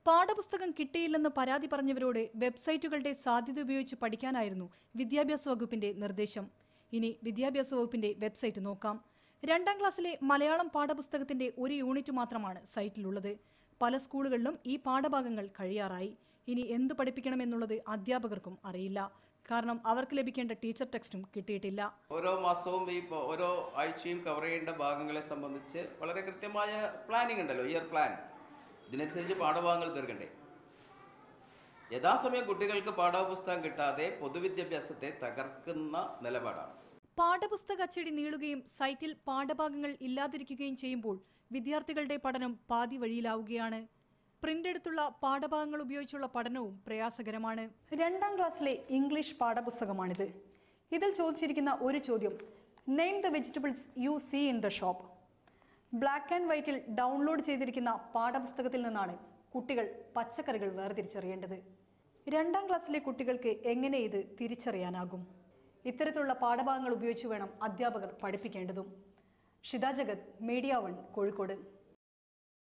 പാഠപുസ്തകം കിട്ടിയില്ലെന്ന് പരാതി പറഞ്ഞവരോട് വെബ്സൈറ്റുകളുടെ സാധ്യത ഉപയോഗിച്ച് പഠിക്കാനായിരുന്നു വിദ്യാഭ്യാസ വകുപ്പിന്റെ നിർദ്ദേശം ഇനി വിദ്യാഭ്യാസ വകുപ്പിന്റെ വെബ്സൈറ്റ് നോക്കാം രണ്ടാം ക്ലാസ്സിലെ മലയാളം പാഠപുസ്തകത്തിന്റെ ഒരു യൂണിറ്റ് മാത്രമാണ് സൈറ്റിലുള്ളത് പല സ്കൂളുകളിലും ഈ പാഠഭാഗങ്ങൾ കഴിയാറായി ഇനി എന്ത് പഠിപ്പിക്കണമെന്നുള്ളത് അധ്യാപകർക്കും അറിയില്ല കാരണം അവർക്ക് ലഭിക്കേണ്ട ടീച്ചർ ടെക്സ്റ്റും കിട്ടിയിട്ടില്ല ഓരോ മാസവും ഈ പ- ഓരോ ആഴ്ചയും കവർ ചെയ്യേണ്ട ഭാഗങ്ങളെ സംബന്ധിച്ച് വളരെ കൃത്യമായ പ്ലാനിംഗ് ഉണ്ടല്ലോ ഇയർ പ്ലാൻ ഇതിനനുസരിച്ച് പാഠഭാഗങ്ങൾ തീർക്കണ്ടേ യഥാസമയം കുട്ടികൾക്ക് പാഠപുസ്തകം കിട്ടാതെ പൊതുവിദ്യാഭ്യാസത്തെ തകർക്കുന്ന നിലപാടാണ് പാഠപുസ്തക അച്ചടി നീളുകയും സൈറ്റിൽ പാഠഭാഗങ്ങൾ ഇല്ലാതിരിക്കുകയും ചെയ്യുമ്പോൾ വിദ്യാർത്ഥികളുടെ പഠനം പാതി വഴിയിലാവുകയാണ് പ്രിന്റ് എടുത്തുള്ള പാഠഭാഗങ്ങൾ ഉപയോഗിച്ചുള്ള പഠനവും പ്രയാസകരമാണ് രണ്ടാം ക്ലാസ്സിലെ ഇംഗ്ലീഷ് പാഠപുസ്തകമാണിത് ഇതിൽ ചോദിച്ചിരിക്കുന്ന ഒരു ചോദ്യം name the vegetables you see in the shop black and വൈറ്റിൽ ഡൗൺലോഡ് ചെയ്തിരിക്കുന്ന പാഠപുസ്തകത്തിൽ നിന്നാണ് കുട്ടികൾ പച്ചക്കറികൾ വേർതിരിച്ചറിയേണ്ടത് രണ്ടാം ക്ലാസ്സിലെ കുട്ടികൾക്ക് എങ്ങനെ ഇത് തിരിച്ചറിയാനാകും ഇത്തരത്തിലുള്ള പാഠഭാഗങ്ങൾ ഉപയോഗിച്ച് വേണം അധ്യാപകർ പഠിപ്പിക്കേണ്ടതും ഷിത ജഗത് മീഡിയ വൺ കോഴിക്കോട്